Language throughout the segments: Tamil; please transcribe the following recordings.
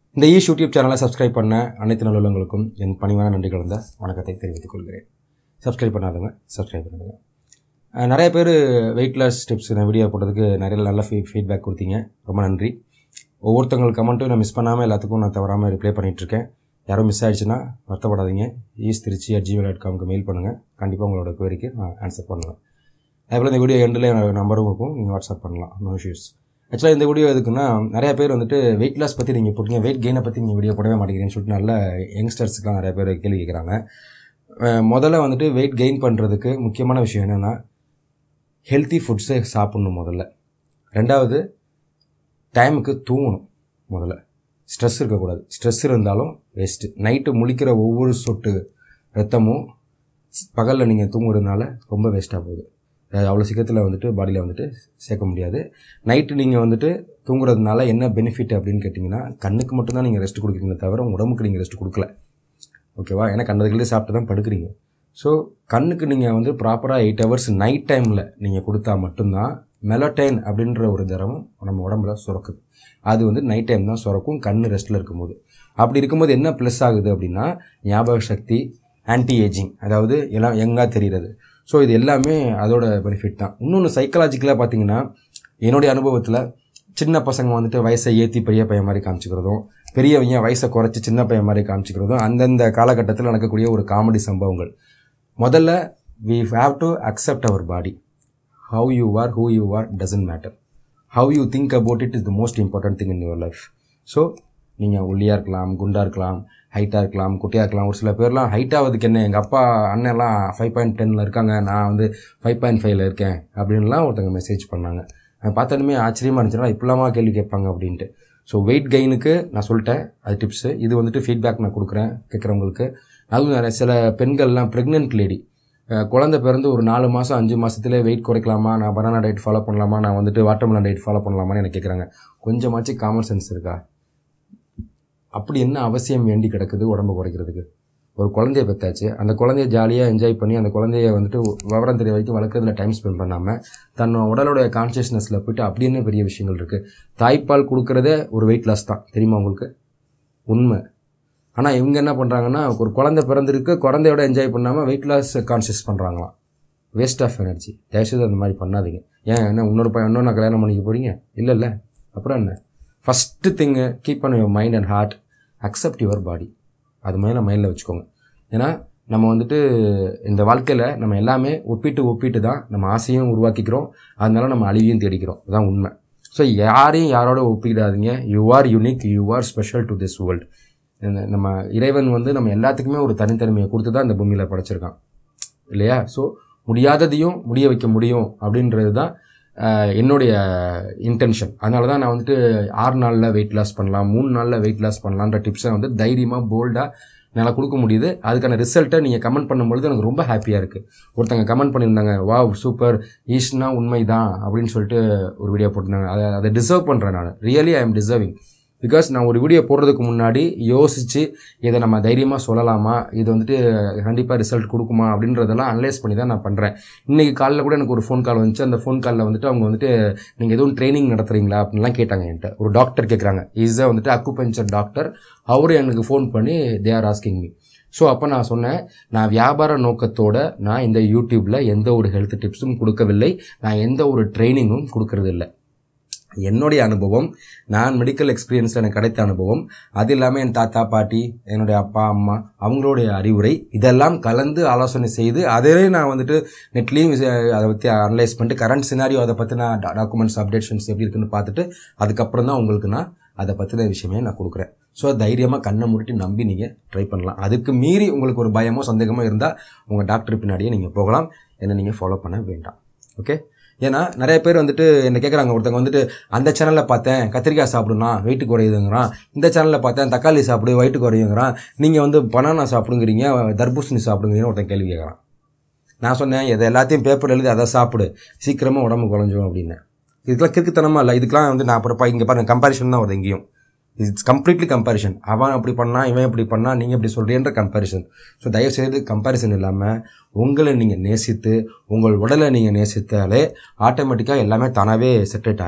இந்த ஈஷ் யூடியூப் சேனலை சப்ஸ்கிரைப் பண்ண அனைத்து நல்லுள்ளங்களுக்கும் என் பணிவான நன்றி கலந்த வணக்கத்தை தெரிவித்துக் கொள்கிறேன் சப்ஸ்கிரைப் பண்ணாதவங்க சப்ஸ்கிரைப் பண்ணுங்க அஹ் நிறைய பேர் வெயிட் லாஸ் டிப்ஸ் நான் வீடியோ போட்டதுக்கு நிறைய நல்ல ஃபீ ஃபீட்பேக் கொடுத்தீங்க ரொம்ப நன்றி ஒவ்வொருத்தவங்க கமெண்ட்டும் நான் மிஸ் பண்ணாமல் எல்லாத்துக்கும் நான் தவறாமல் ரிப்ளை பண்ணிகிட்ருக்கேன் யாரும் மிஸ் ஆயிடுச்சுன்னா வருத்தப்படாதீங்க ஈஸ் திருச்சி அட் ஜிமெயில் டாட் காம்க்கு மெயில் பண்ணுங்கள் கண்டிப்பாக உங்களோட குவரிக்கு நான் ஆன்சர் பண்ணுவேன் அதேபோல் இந்த வீடியோ எண்டில் என்னோட நம்பரும் இருக்கும் நீங்கள் வாட்ஸ்அப் பண்ணலாம் நோ இஷ்யூஸ் ஆக்சுவலாக இந்த வீடியோ எதுக்குன்னா நிறைய பேர் வந்துட்டு வெயிட் லாஸ் பற்றி நீங்கள் போட்டீங்க வெயிட் கெயினை பற்றி நீங்கள் வீடியோ போடவே மாட்டேங்கிறீங்கன்னு சொல்லிட்டு நல்ல யங்ஸ்டர்ஸ்க்குலாம் நிறைய பேர் கேள்வி கேட்குறாங்க அஹ் முதல்ல வந்துட்டு வெயிட் கெயின் பண்ணுறதுக்கு முக்கியமான விஷயம் என்னென்னா ஹெல்த்தி ஃபுட்ஸை சாப்பிட்ணும் முதல்ல ரெண்டாவது டைமுக்கு தூங்கணும் முதல்ல ஸ்ட்ரெஸ் இருக்கக்கூடாது ஸ்ட்ரெஸ் இருந்தாலும் வேஸ்ட்டு நைட்டு முழிக்கிற ஒவ்வொரு சொட்டு ரத்தமும் பகலில் நீங்கள் தூங்குறதுனால ரொம்ப வேஸ்ட்டாக போகுது அது அவ்வளோ சீக்கிரத்தில் வந்துட்டு பாடியில் வந்துட்டு சேர்க்க முடியாது நைட்டு நீங்கள் வந்துட்டு தூங்குறதுனால என்ன பெனிஃபிட் அப்படின்னு கேட்டிங்கன்னா கண்ணுக்கு மட்டும்தான் நீங்கள் ரெஸ்ட் கொடுக்குறீங்களே தவிர உங்க உடம்புக்கு நீங்கள் ரெஸ்ட் கொடுக்கல ஓகேவா ஏன்னா கண்டதுகளே சாப்பிட்டு தான் படுக்கிறீங்க ஸோ கண்ணுக்கு நீங்கள் வந்து ப்ராப்பராக எயிட் ஹவர்ஸ் நைட் டைமில் நீங்கள் கொடுத்தா மட்டும்தான் மெலட்டைன் அப்படின்ற ஒரு திரவம் நம்ம உடம்புல சுரக்குது அது வந்து நைட் டைம் தான் சுரக்கும் கண் ரெஸ்ட்டில் இருக்கும்போது அப்படி இருக்கும்போது என்ன ப்ளஸ் ஆகுது அப்படின்னா ஞாபக சக்தி ஆன்டி ஏஜிங் அதாவது எல்லாம் யங்காக தெரிகிறது ஸோ இது எல்லாமே அதோட பெனிஃபிட் தான் இன்னொன்று சைக்கலாஜிக்கலாக பார்த்தீங்கன்னா என்னுடைய அனுபவத்தில் சின்ன பசங்க வந்துட்டு வயசை ஏற்றி பெரிய பையன் மாதிரி காமிச்சிக்கிறதும் பெரியவங்க வயசை குறைச்சி சின்ன பையன் மாதிரி காமிச்சிக்கிறதும் அந்தந்த காலகட்டத்தில் நடக்கக்கூடிய ஒரு காமெடி சம்பவங்கள் முதல்ல we have to accept our body how you are who you are doesn't matter how you think about it is the most important thing in your life so நீங்கள் ஒல்லியாக இருக்கலாம் குண்டாக இருக்கலாம் ஹைட்டாக இருக்கலாம் குட்டியாக இருக்கலாம் ஒரு சில பேர்லாம் ஹைட் ஆகுதுக்கு என்ன எங்கள் அப்பா அண்ணன்லாம் ஃபைவ் பாயிண்ட் டெனில் இருக்காங்க நான் வந்து ஃபைவ் பாயிண்ட் ஃபைவ்ல இருக்கேன் அப்படின்லாம் ஒருத்தங்க மெசேஜ் பண்ணாங்க நான் பார்த்தோன்னே ஆச்சரியமாக இருந்துச்சுன்னா இப்படிலாமா கேள்வி கேட்பாங்க அப்படின்ட்டு ஸோ வெயிட் கெயினுக்கு நான் சொல்லிட்டேன் அது டிப்ஸு இது வந்துட்டு ஃபீட்பேக் நான் கொடுக்குறேன் கேட்குறவங்களுக்கு அதுவும் நிறைய சில பெண்கள்லாம் ப்ரெக்னென்ட் லேடி குழந்தை பிறந்து ஒரு நாலு மாதம் அஞ்சு மாதத்துல வெயிட் குறைக்கலாமா நான் பனானா டயட் ஃபாலோ பண்ணலாமா நான் வந்துட்டு வாட்டர்மெலன் டயட் ஃபாலோ பண்ணலாமான்னு எனக்கு கேட்குறாங்க கொஞ்சமாச்சும் காமன் சென்ஸ் இருக்கா அப்படி என்ன அவசியம் வேண்டி கிடக்குது உடம்பு குறைக்கிறதுக்கு ஒரு குழந்தைய பெற்றாச்சு அந்த குழந்தைய ஜாலியாக என்ஜாய் பண்ணி அந்த குழந்தைய வந்துட்டு விவரம் தெரிய வரைக்கும் வளர்க்குறதுல டைம் ஸ்பெண்ட் பண்ணாமல் தன் உடலோட கான்சியஸ்னஸில் போயிட்டு அப்படி என்ன பெரிய விஷயங்கள் இருக்குது தாய்ப்பால் கொடுக்குறதே ஒரு வெயிட் லாஸ் தான் தெரியுமா உங்களுக்கு உண்மை ஆனால் இவங்க என்ன பண்ணுறாங்கன்னா ஒரு குழந்தை பிறந்திருக்கு குழந்தையோட என்ஜாய் பண்ணாமல் வெயிட் லாஸ் கான்சியஸ் பண்ணுறாங்களாம் வேஸ்ட் ஆஃப் எனர்ஜி தயவுசெய்து அந்த மாதிரி பண்ணாதீங்க ஏன் என்ன இன்னொரு பையன் இன்னொன்று கல்யாணம் பண்ணிக்க போகிறீங்க இல்லை இல்லை அப்புறம் என்ன first thing keep on your mind and heart accept your body அது மேலே மைண்டில் வச்சுக்கோங்க ஏன்னா நம்ம வந்துட்டு இந்த வாழ்க்கையில் நம்ம எல்லாமே ஒப்பிட்டு ஒப்பிட்டு தான் நம்ம ஆசையும் உருவாக்கிக்கிறோம் அதனால நம்ம அழிவையும் தேடிக்கிறோம் அதுதான் உண்மை ஸோ யாரையும் யாரோட ஒப்பிடாதீங்க you are unique you are special to this world நம்ம இறைவன் வந்து நம்ம எல்லாத்துக்குமே ஒரு தனித்தன்மையை கொடுத்து தான் இந்த பூமியில் படைச்சிருக்கான் இல்லையா ஸோ முடியாததையும் முடிய வைக்க முடியும் அப்படின்றது தான் என்னுடைய இன்டென்ஷன் அதனால தான் நான் வந்துட்டு ஆறு நாளில் வெயிட் லாஸ் பண்ணலாம் மூணு நாளில் வெயிட் லாஸ் பண்ணலான்ற டிப்ஸை வந்து தைரியமாக போல்டாக என்னால் கொடுக்க முடியுது அதுக்கான ரிசல்ட்டை நீங்கள் கமெண்ட் பண்ணும்பொழுது எனக்கு ரொம்ப ஹாப்பியாக இருக்குது ஒருத்தங்க கமெண்ட் பண்ணியிருந்தாங்க வா சூப்பர் ஈஸ்னா உண்மை தான் அப்படின்னு சொல்லிட்டு ஒரு வீடியோ போட்டிருந்தாங்க அதை அதை டிசர்வ் பண்ணுறேன் நான் really I am deserving because நான் ஒரு வீடியோ போடுறதுக்கு முன்னாடி யோசித்து இதை நம்ம தைரியமாக சொல்லலாமா இது வந்துட்டு கண்டிப்பாக ரிசல்ட் கொடுக்குமா அப்படின்றதெல்லாம் அனலைஸ் பண்ணி தான் நான் பண்ணுறேன் இன்றைக்கி காலையில் கூட எனக்கு ஒரு ஃபோன் கால் வந்துச்சு அந்த ஃபோன் காலில் வந்துட்டு அவங்க வந்துட்டு நீங்கள் எதுவும் ட்ரைனிங் நடத்துகிறீங்களா அப்படின்லாம் கேட்டாங்க என்கிட்ட ஒரு டாக்டர் கேட்குறாங்க இஸ் வந்துட்டு அக்குபஞ்சர் டாக்டர் அவரு எனக்கு ஃபோன் பண்ணி they are asking me so அப்போ நான் சொன்னேன் நான் வியாபார நோக்கத்தோட நான் இந்த யூடியூப்பில் எந்த ஒரு ஹெல்த் டிப்ஸும் கொடுக்கவில்லை நான் எந்த ஒரு ட்ரைனிங்கும் கொடுக்கறது இல்லை என்னுடைய அனுபவம் நான் மெடிக்கல் எக்ஸ்பீரியன்ஸில் எனக்கு கிடைத்த அனுபவம் அது இல்லாமல் என் தாத்தா பாட்டி என்னுடைய அப்பா அம்மா அவங்களுடைய அறிவுரை இதெல்லாம் கலந்து ஆலோசனை செய்து அதே நான் வந்துட்டு நெட்லேயும் அதை பற்றி அனலைஸ் பண்ணிட்டு கரண்ட் சினாரியோ அதை பற்றின டாக்குமெண்ட்ஸ் அப்டேஷன்ஸ் எப்படி இருக்குன்னு பார்த்துட்டு அதுக்கப்புறம் தான் உங்களுக்கு நான் அதை பற்றின விஷயமே நான் கொடுக்குறேன் ஸோ தைரியமாக கண்ணை மூடிட்டு நம்பி நீங்கள் ட்ரை பண்ணலாம் அதுக்கு மீறி உங்களுக்கு ஒரு பயமோ சந்தேகமோ இருந்தால் உங்கள் டாக்டர் பின்னாடியே நீங்கள் போகலாம் என்னை நீங்கள் ஃபாலோ பண்ண வேண்டாம் ஓகே ஏன்னா நிறைய பேர் வந்துட்டு என்ன கேட்குறாங்க ஒருத்தவங்க வந்துட்டு அந்த சேனலில் பார்த்தேன் கத்திரிக்காய் சாப்பிடுனா வெயிட்டு குறையுதுங்கிறான் இந்த சேனலில் பார்த்தேன் தக்காளி சாப்பிடு வயிட்டு குறையுங்கிறான் நீங்கள் வந்து பனானா சாப்பிடுங்கிறீங்க தர்பூசணி சாப்பிடுங்கிறீங்கன்னு ஒருத்தன் கேள்வி கேட்குறான் நான் சொன்னேன் எதை எல்லாத்தையும் பேப்பர் எழுதி அதை சாப்பிடு சீக்கிரமாக உடம்பு குறைஞ்சிரும் அப்படின்னேன் இதுக்கெல்லாம் கிறுக்குத்தனமாக இல்லை இதுக்கெல்லாம் வந்து நான் அப்புறம் இங்கே பாருங்கள் கம்பேரிஷன் தான் வருது எங்கேயும் இட்ஸ் கம்ப்ளீட்லி கம்பேரிஷன் அவன் அப்படி பண்ணா இவன் இப்படி பண்ணா நீங்கள் இப்படி சொல்கிறேன்ற கம்பேரிசன் ஸோ தயவுசெய்து கம்பேரிசன் இல்லாமல் உங்களை நீங்கள் நேசித்து உங்கள் உடலை நீங்கள் நேசித்தாலே ஆட்டோமேட்டிக்காக எல்லாமே தானாகவே செட்டேட் ஆகிடும்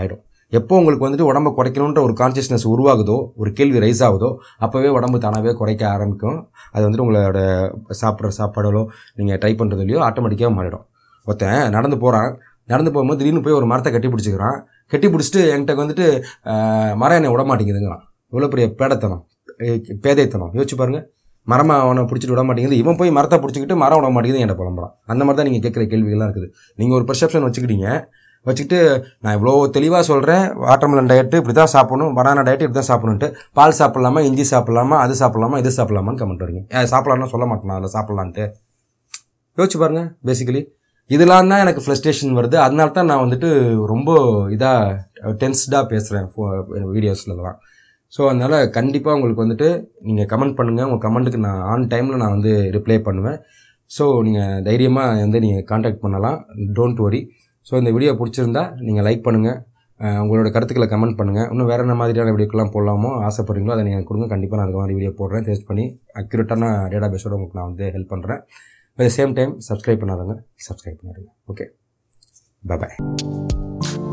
எப்போ உங்களுக்கு வந்துட்டு உடம்பை குறைக்கணுன்ற ஒரு கான்சியஸ்னஸ் உருவாகுதோ ஒரு கேள்வி ரைஸ் ஆகுதோ அப்போவே உடம்பு தானாகவே குறைக்க ஆரம்பிக்கும் அது வந்துட்டு உங்களோட சாப்பிட்ற சாப்பாடோ நீங்கள் ட்ரை பண்ணுறதுலையோ ஆட்டோமேட்டிக்காக மாறிடும் ஒருத்தன் நடந்து போகிறான் நடந்து போகும்போது திடீர்னு போய் ஒரு மரத்தை கட்டி பிடிச்சிக்கிறான் கட்டி பிடிச்சிட்டு என்கிட்ட வந்துட்டு ஆஹ், மரம் என்னை விட மாட்டேங்குதுங்கிறான் இவ்வளோ பெரிய பேடத்தனம் ஏ- பேதைத்தனம் யோசிச்சு பாருங்க மரமா அவனை பிடிச்சிட்டு விட மாட்டேங்குது இவன் போய் மரத்தை பிடிச்சிக்கிட்டு மரம் விட மாட்டேங்குது என்கிட்ட புலம்புறான் அந்த மாதிரி தான் நீங்கள் கேட்குற கேள்விகள்லாம் இருக்குது நீங்கள் ஒரு பெர்செப்ஷன் வச்சுக்கிட்டீங்க வச்சுக்கிட்டு நான் இவ்வளோ தெளிவாக சொல்கிறேன் வாட்டர்மெலன் டயட்டு இப்படி தான் சாப்பிடணும் பனானா டயட்டு இப்படி தான் சாப்பிடணுன்ட்டு பால் சாப்பிடலாமா இஞ்சி சாப்பிடலாமா அது சாப்பிடலாமா இது சாப்பிடலாமான்னு கமெண்ட் வரீங்க ஏன் சாப்பிடலாம்னா சொல்ல மாட்டேன் அதில் சாப்பிடலான்ட்டு யோசிச்சு பாருங்க பேசிக்கலி இதெல்லாம் தான் எனக்கு ஃப்ரஸ்ட்ரேஷன் வருது அதனால தான் நான் வந்துட்டு ரொம்ப இதாக டென்ஸ்டாக பேசுகிறேன் வீடியோஸ்லலாம் ஸோ அதனால் கண்டிப்பாக உங்களுக்கு வந்துட்டு நீங்கள் கமெண்ட் பண்ணுங்கள் உங்கள் கமெண்ட்டுக்கு நான் ஆன் டைமில் நான் வந்து ரிப்ளை பண்ணுவேன் ஸோ நீங்கள் தைரியமாக வந்து நீங்கள் காண்டாக்ட் பண்ணலாம் டோன்ட் வரி ஸோ இந்த வீடியோ பிடிச்சிருந்தா நீங்கள் லைக் பண்ணுங்கள் அஹ் உங்களோட கருத்துக்களை கமெண்ட் பண்ணுங்கள் இன்னும் வேறு என்ன மாதிரியான வீடியோக்கெல்லாம் போடலாமோ ஆசைப்படுறீங்களோ அதை நீங்கள் கொடுங்க கண்டிப்பாக நான் அதுக்கு மாதிரி வீடியோ போடுறேன் டெஸ்ட் பண்ணி அக்யூரேட்டான டேட்டா பேஸோட உங்களுக்கு நான் வந்து ஹெல்ப் பண்ணுறேன் அட் சேம் டைம் சப்ஸ்கிரைப் பண்ணாதவங்க சப்ஸ்கிரைப் பண்ணிடுங்க ஓகே பாய்